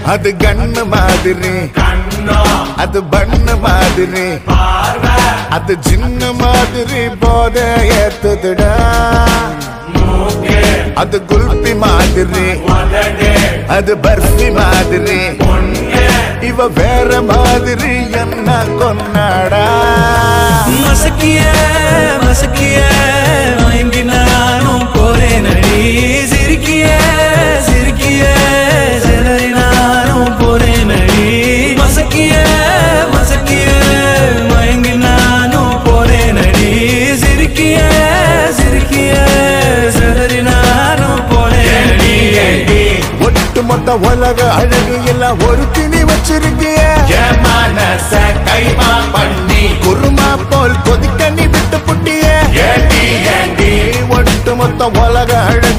அது கண்ணு மாதிரி கண்ணோ அது பண்ணு மாதிரி பார்வை அது சின்ன மாதிரி போத ஏத்துதுடா மூக்கு அது குல்பி மாதிரி உதடு அது பர்ஃபி மாதிரி பொண்ணு இவ வேற மாதிரி என்ன கொண்டாடா மசக்கிய மசக்கிய மயங்கி நானும் போறேன் அடி சிரிக்கிய சிரிக்கிய சிலரி நானும் போறேன் அடி மசக்கிய மசக்கிய மயங்கி நானும் போறேன் அடி சிரிக்கிய சிரிக்கிய சிலரி நானும் போறேன் அடி ஏடி ஒட்டு மொத்த உலக அழகு எல்லாம் ஒரு திணி வச்சிருக்கிய என் மனச கைமா பண்ணி குருமா போல் கொதிக்க நீ விட்டு புட்டிய ஏடி ஏடி ஒட்டு மொத்த உலக அழகு